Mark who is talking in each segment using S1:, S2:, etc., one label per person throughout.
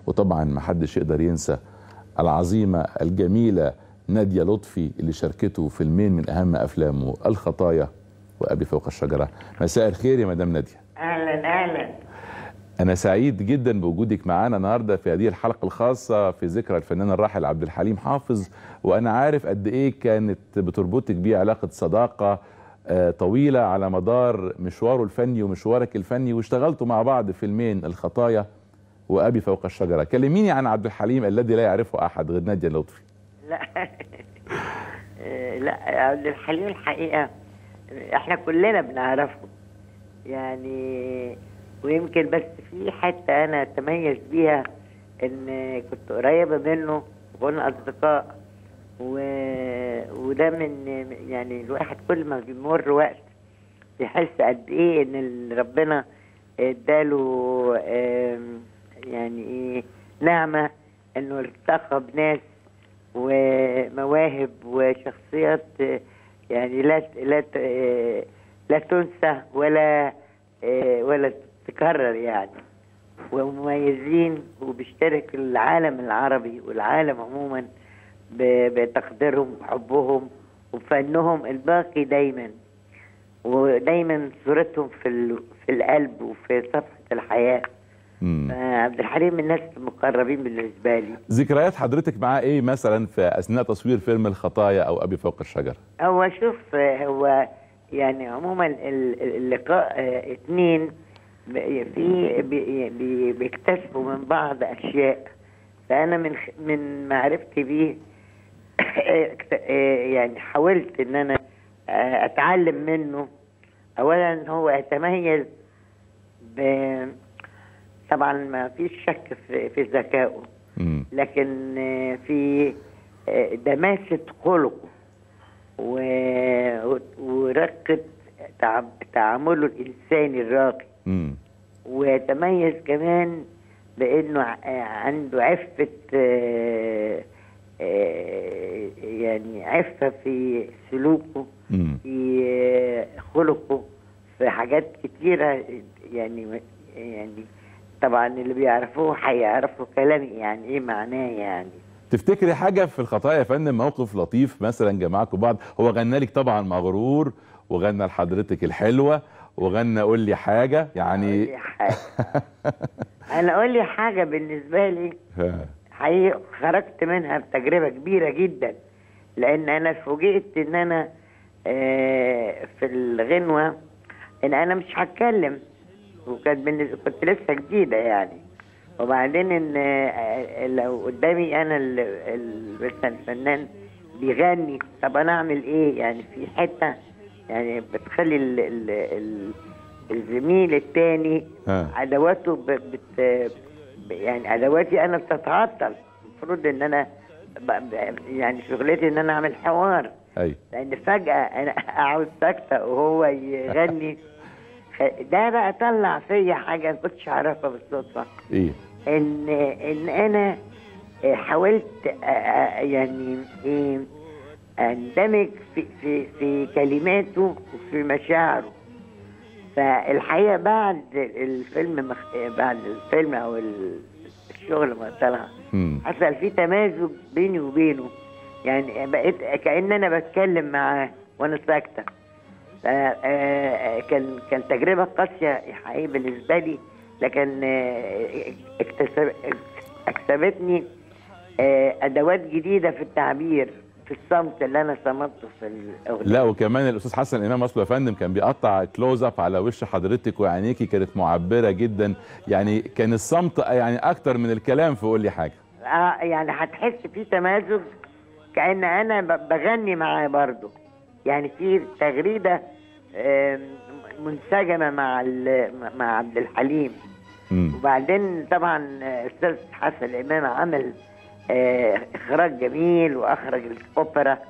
S1: وطبعا ما حدش يقدر ينسى العظيمة الجميلة نادية لطفي اللي شاركته فيلمين من أهم أفلامه الخطايا وأبي فوق الشجرة مساء الخير يا مدام نادية
S2: اهلا اهلا
S1: أنا سعيد جدا بوجودك معانا النهاردة في هذه الحلقة الخاصة في ذكرى الفنان الراحل عبد الحليم حافظ وأنا عارف قد إيه كانت بتربطك بيه علاقة صداقة آه، طويلة على مدار مشواره الفني ومشوارك الفني واشتغلتوا مع بعض فيلمين الخطايا وأبي فوق الشجرة كلميني عن عبد الحليم الذي لا يعرفه أحد غير نادية لطفي
S2: لا لا عبد الحليم الحقيقه احنا كلنا بنعرفه يعني ويمكن بس في حته انا اتميز بيها ان كنت قريبه منه وكنا اصدقاء و... وده من يعني الواحد كل ما بيمر وقت بيحس قد ايه ان ال- ربنا اداله آم، يعني ايه نعمه انه التقى بناس ومواهب وشخصيات آه، يعني لا لا ت- آه، لا تنسى ولا آه، ولا تتكرر يعني ومميزين وبيشترك العالم العربي والعالم عموما ب- بتقديرهم وحبهم وفنهم الباقي دايما ودايما صورتهم في ال- في القلب وفي صفحه الحياه
S1: مم.
S2: عبد الحليم من الناس المقربين بالنسبه لي
S1: ذكريات حضرتك معاه ايه مثلا في اثناء تصوير فيلم الخطايا او ابي فوق الشجره
S2: هو شوف آه، هو يعني عموما ال- ال- اللقاء آه، اتنين ب- في بي- بي- بيكتسبوا من بعض اشياء فانا من خ- من معرفتي بيه اكت- آه، يعني حاولت ان انا آه، اتعلم منه اولا هو يتميز ب طبعا ما فيش شك في في ذكائه
S1: مم.
S2: لكن آه، في آه، دماسة خلقه و- ورقة تع- تعامله الإنساني الراقي
S1: مم.
S2: ويتميز كمان بأنه ع- عنده عفة آه، آه، يعني عفة في سلوكه
S1: مم.
S2: في آه، خلقه في حاجات كتيرة يعني يعني طبعا اللي بيعرفوه هيعرفوا كلامي يعني ايه معناه يعني
S1: تفتكري حاجه في الخطايا يا فندم موقف لطيف مثلا جمعكم بعض هو غنى لك طبعا مغرور وغنى لحضرتك الحلوه وغنى قول لي حاجه
S2: أقول
S1: يعني
S2: لي حاجة. انا اقول لي حاجه بالنسبه لي
S1: ها.
S2: حقيقي خرجت منها بتجربه كبيره جدا لان انا فوجئت ان انا آه، في الغنوه ان انا مش هتكلم وكانت بالنسبه كنت لسه جديده يعني وبعدين ان آه، لو قدامي انا ال- ال- مثلا الفنان بيغني طب انا اعمل ايه يعني في حته يعني بتخلي ال ال ال الزميل التاني
S1: ها.
S2: ادواته ب- بت ب- يعني ادواتي انا بتتعطل المفروض ان انا ب- ب- يعني شغلتي ان انا اعمل حوار
S1: اي
S2: لان فجاه انا اقعد ساكته وهو يغني خ- ده بقى طلع فيا حاجه ما كنتش اعرفها بالصدفه
S1: ايه
S2: ان ان انا حاولت أ- أ- يعني ايه اندمج في في في كلماته وفي مشاعره فالحقيقه بعد الفيلم مخ... بعد الفيلم او ال- الشغل ما طلع
S1: مم.
S2: حصل في تمازج بيني وبينه يعني بقيت كأن انا بتكلم معاه وانا ساكته ف- آه، كان كان تجربه قاسيه حقيقي بالنسبه لي لكن آه، اكتسب اكسبتني آه، ادوات جديده في التعبير في الصمت اللي انا صمته في الاغنيه
S1: لا وكمان الاستاذ حسن امام اصله يا فندم كان بيقطع كلوز اب على وش حضرتك وعينيكي كانت معبره جدا يعني كان الصمت يعني اكتر من الكلام في قول لي حاجه
S2: اه يعني هتحس في تمازج كأن انا ب- بغني معاه برضه يعني في تغريده آم، منسجمه مع ال- مع عبد الحليم
S1: مم.
S2: وبعدين طبعا آه، استاذ حسن امام عمل آه، اخراج جميل واخرج الاوبرا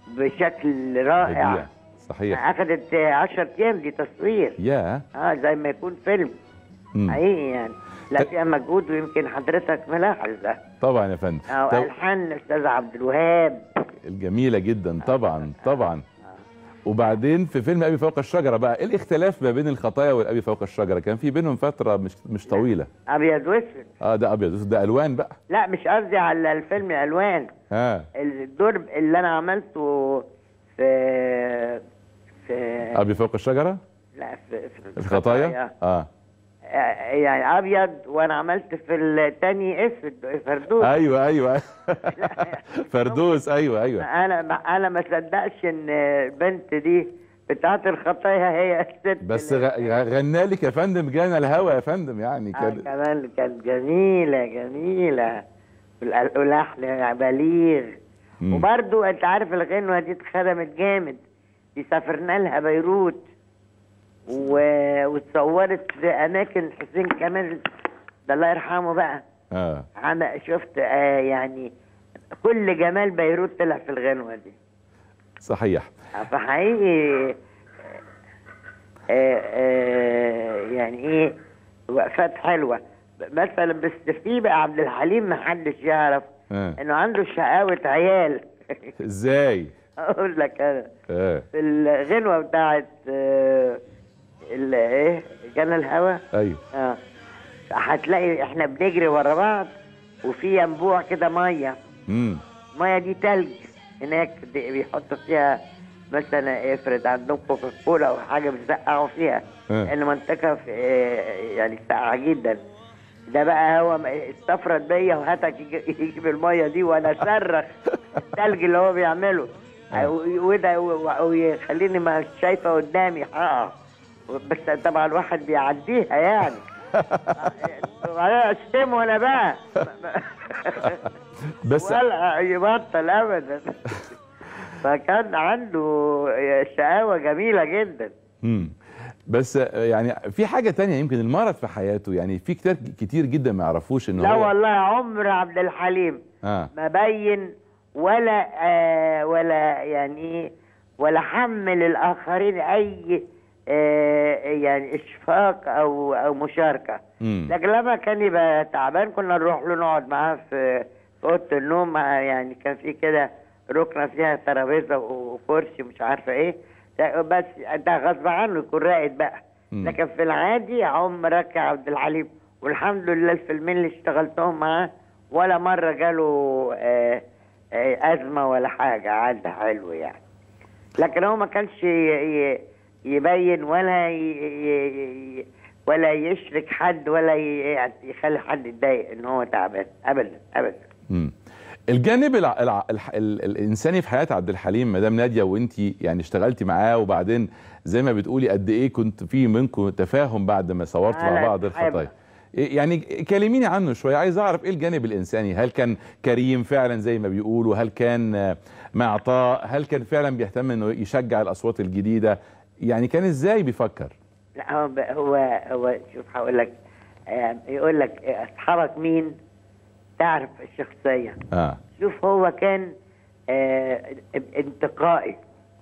S2: بشكل رائع
S1: بديع. صحيح
S2: اخذت 10 ايام دي تصوير
S1: يا
S2: اه زي ما يكون فيلم
S1: مم.
S2: حقيقي يعني لا فيها مجهود ويمكن حضرتك ملاحظ ده
S1: طبعا يا فندم
S2: اه
S1: طب
S2: الحان الاستاذ عبد الوهاب
S1: الجميله جدا طبعا طبعا وبعدين في فيلم ابي فوق الشجره بقى ايه الاختلاف ما بين الخطايا والابي فوق الشجره كان في بينهم فتره مش مش طويله
S2: ابيض واسود
S1: اه ده ابيض ده الوان بقى
S2: لا مش قصدي على الفيلم الوان
S1: ها
S2: الدور اللي انا عملته في في
S1: ابي فوق الشجره
S2: لا في, في
S1: الخطايا اه
S2: آه، يعني ابيض وانا عملت في التاني اسود فردوس
S1: ايوه ايوه فردوس ايوه ايوه
S2: انا انا ما صدقش ان البنت دي بتاعت الخطايا هي الست
S1: بس
S2: اللي-
S1: غ- غنى لك يا فندم جانا الهوى يا فندم يعني
S2: آه
S1: كان
S2: كمان كانت جميلة جميلة والأل- ولحن بليغ
S1: مم.
S2: وبرضو انت عارف الغنوة دي اتخدمت جامد دي سافرنا لها بيروت و... واتصورت في اماكن حسين كامل ده الله يرحمه بقى
S1: اه
S2: انا شفت آه يعني كل جمال بيروت طلع في الغنوة دي
S1: صحيح
S2: فحقيقي آه، آه، يعني ايه وقفات حلوه مثلا بس في بقى عبد الحليم محدش يعرف
S1: آه.
S2: انه عنده شقاوة عيال
S1: ازاي
S2: اقول لك انا
S1: اه
S2: في الغنوه بتاعت آه، ال- ايه جنى الهوى
S1: ايوه
S2: اه هتلاقي احنا بنجري ورا بعض وفي ينبوع كده ميه
S1: امم
S2: الميه دي تلج هناك دي بيحطوا فيها مثلا افرض عندهم كوكا كولا او حاجه بيسقعوا فيها
S1: آه.
S2: لان منطقه في آه، يعني ساقعه جدا ده بقى هو م- استفرد بيا وهاتك يجي- يجيب الميه دي وانا اصرخ التلج اللي هو بيعمله
S1: آه.
S2: و- وده و- ويخليني ما شايفه قدامي اه بس طبعا الواحد بيعديها يعني وبعدين اشتمه انا بقى
S1: بس
S2: ولا يبطل ابدا فكان عنده شقاوة جميلة جدا
S1: امم بس آه، يعني في حاجه تانية يمكن المرض في حياته يعني في كتير كتير جدا ما يعرفوش ان
S2: لا
S1: هو
S2: والله عمر عبد الحليم
S1: اه
S2: ما بين ولا آه ولا يعني ايه ولا حمل الاخرين اي آه يعني اشفاق او او مشاركه
S1: امم
S2: لكن لما كان يبقى تعبان كنا نروح له نقعد معاه في في اوضه النوم مع- يعني كان في كده ركنه فيها ترابيزه وكرسي مش عارفه ايه لا، بس ده غصب عنه يكون راقد بقى
S1: مم.
S2: لكن في العادي عمرك يا عبد الحليم والحمد لله الفيلمين اللي اشتغلتهم معاه ولا مره جاله آه، آه، ازمه ولا حاجه عدى حلو يعني لكن هو ما كانش ي- ي- يبين ولا ي- ي- ي- ولا يشرك حد ولا ي- يخلي حد يتضايق ان هو تعبان ابدا ابدا
S1: مم. الجانب الع... الع... الح... ال... الانساني في حياه عبد الحليم مدام ناديه وانت يعني اشتغلتي معاه وبعدين زي ما بتقولي قد ايه كنت في منكم تفاهم بعد ما صورتوا
S2: آه،
S1: مع
S2: لا،
S1: بعض
S2: صحيح.
S1: الخطايا إيه- يعني كلميني عنه شويه عايز اعرف ايه الجانب الانساني هل كان كريم فعلا زي ما بيقولوا هل كان آه، معطاء هل كان فعلا بيهتم انه يشجع الاصوات الجديده يعني كان ازاي بيفكر
S2: لا هو ب- هو هو شوف هقول لك آه، يقول لك آه، اصحابك مين تعرف الشخصيه
S1: اه
S2: شوف هو كان آه، انتقائي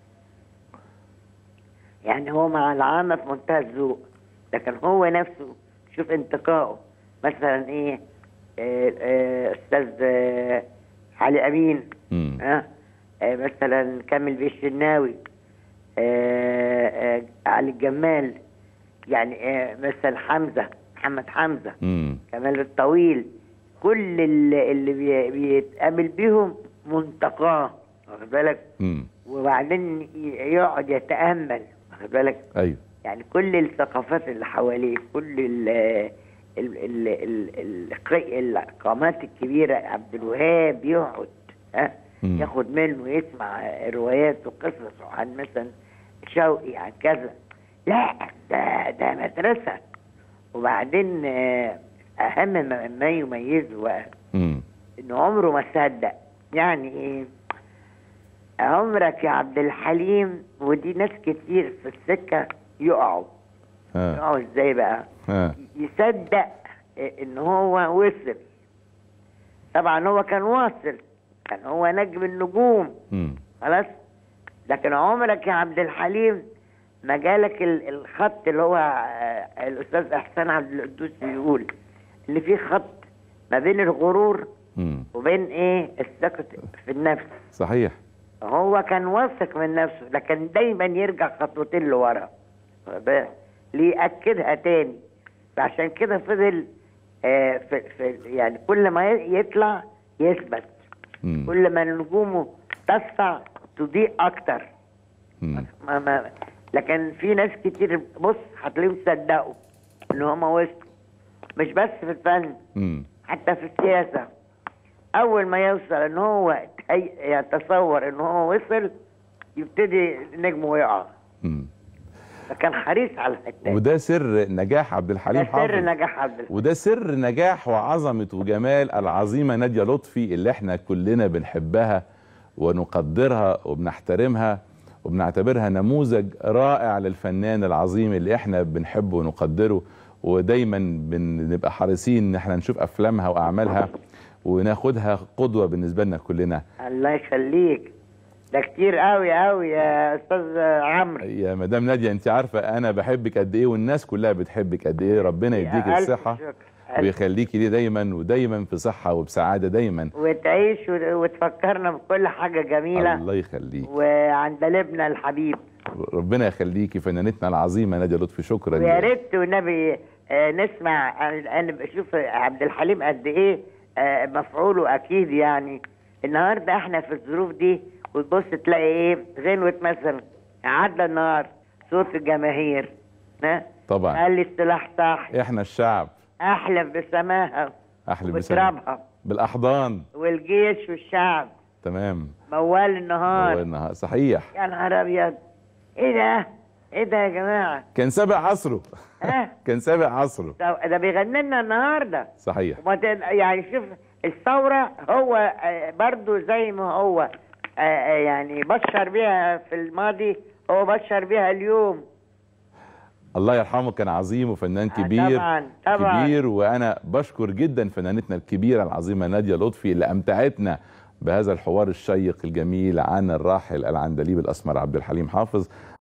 S2: يعني هو مع العامة في منتهى الذوق لكن هو نفسه شوف انتقائه مثلا ايه آه، آه، استاذ آه، علي امين
S1: امم
S2: ها آه، مثلا كامل بيه الشناوي آه، آه، علي الجمال يعني آه، مثلا حمزه محمد حمزه
S1: امم
S2: كمال الطويل كل اللي, اللي بي- بيتقابل بيهم منتقاه واخد بالك
S1: امم
S2: وبعدين ي- يقعد يتامل واخد بالك
S1: ايوه
S2: يعني كل الثقافات اللي حواليه كل ال ال ال ال ال القامات الكبيره عبد الوهاب يقعد ها
S1: مم.
S2: ياخد منه يسمع روايات وقصص عن مثلا شوقي عن كذا لا ده ده مدرسه وبعدين آه، اهم ما ما يميزه بقى
S1: امم
S2: انه عمره ما صدق يعني ايه عمرك يا عبد الحليم ودي ناس كتير في السكه يقعوا
S1: اه
S2: يقعوا ازاي بقى
S1: اه
S2: يصدق ان هو وصل طبعا هو كان واصل كان هو نجم النجوم
S1: امم
S2: خلاص لكن عمرك يا عبد الحليم ما جالك ال- الخط اللي هو آه، الاستاذ احسان عبد القدوس بيقول اللي فيه خط ما بين الغرور
S1: امم
S2: وبين ايه الثقة في النفس
S1: صحيح
S2: هو كان واثق من نفسه لكن دايما يرجع خطوتين لورا ب- ليأكدها تاني فعشان كده فضل آه في في يعني كل ما ي- يطلع يثبت
S1: مم.
S2: كل ما نجومه تسطع تضيء اكتر
S1: مم.
S2: ما ما لكن في ناس كتير بص هتلاقيهم صدقوا ان هم وصلوا مش بس في الفن
S1: مم.
S2: حتى في السياسه اول ما يوصل ان هو يتهي- يتصور ان هو وصل يبتدي نجمه يقع
S1: مم.
S2: فكان حريص على الحته دي.
S1: وده سر نجاح عبد الحليم
S2: ده
S1: حافظ
S2: سر نجاح عبد الحليم
S1: وده سر نجاح وعظمة وجمال العظيمة نادية لطفي اللي احنا كلنا بنحبها ونقدرها وبنحترمها وبنعتبرها نموذج رائع للفنان العظيم اللي احنا بنحبه ونقدره ودايما بنبقى حريصين ان احنا نشوف افلامها واعمالها وناخدها قدوة بالنسبة لنا كلنا
S2: الله يخليك ده كتير قوي قوي يا استاذ عمرو
S1: يا مدام نادية انت عارفة انا بحبك قد ايه والناس كلها بتحبك قد ايه ربنا يديك
S2: ألف
S1: الصحة
S2: شكر. ألف
S1: ويخليكي ليه دايما ودايما في صحة وبسعادة دايما
S2: وتعيش وت- وتفكرنا بكل حاجة جميلة
S1: الله يخليك
S2: وعندلبنا الحبيب
S1: ربنا يخليكي فنانتنا العظيمة نادية لطفي شكرا
S2: ويا
S1: لك.
S2: ريت والنبي آه، نسمع انا أنا بشوف عبد الحليم قد ايه آه، مفعوله اكيد يعني النهارده احنا في الظروف دي وتبص تلاقي ايه غنوة مثلا عدى النهار صوت الجماهير ها
S1: طبعا
S2: قال لي اصطلاح صح
S1: احنا الشعب
S2: احلف بسماها
S1: احلى بسلام
S2: وترابها
S1: بالاحضان
S2: والجيش والشعب
S1: تمام
S2: موال النهار
S1: هو النهار صحيح
S2: يا نهار ابيض ايه ده ايه ده يا جماعه
S1: كان سابق عصره
S2: ها
S1: كان سابق عصره
S2: ده ده بيغني لنا النهارده
S1: صحيح
S2: وما تن- يعني شوف الثوره هو آه، برضو زي ما هو آه، آه، يعني بشر بيها في الماضي هو بشر بيها اليوم
S1: الله يرحمه كان عظيم وفنان
S2: آه،
S1: كبير
S2: طبعاً، طبعاً.
S1: كبير وانا بشكر جدا فنانتنا الكبيره العظيمه ناديه لطفي اللي امتعتنا بهذا الحوار الشيق الجميل عن الراحل العندليب الاسمر عبد الحليم حافظ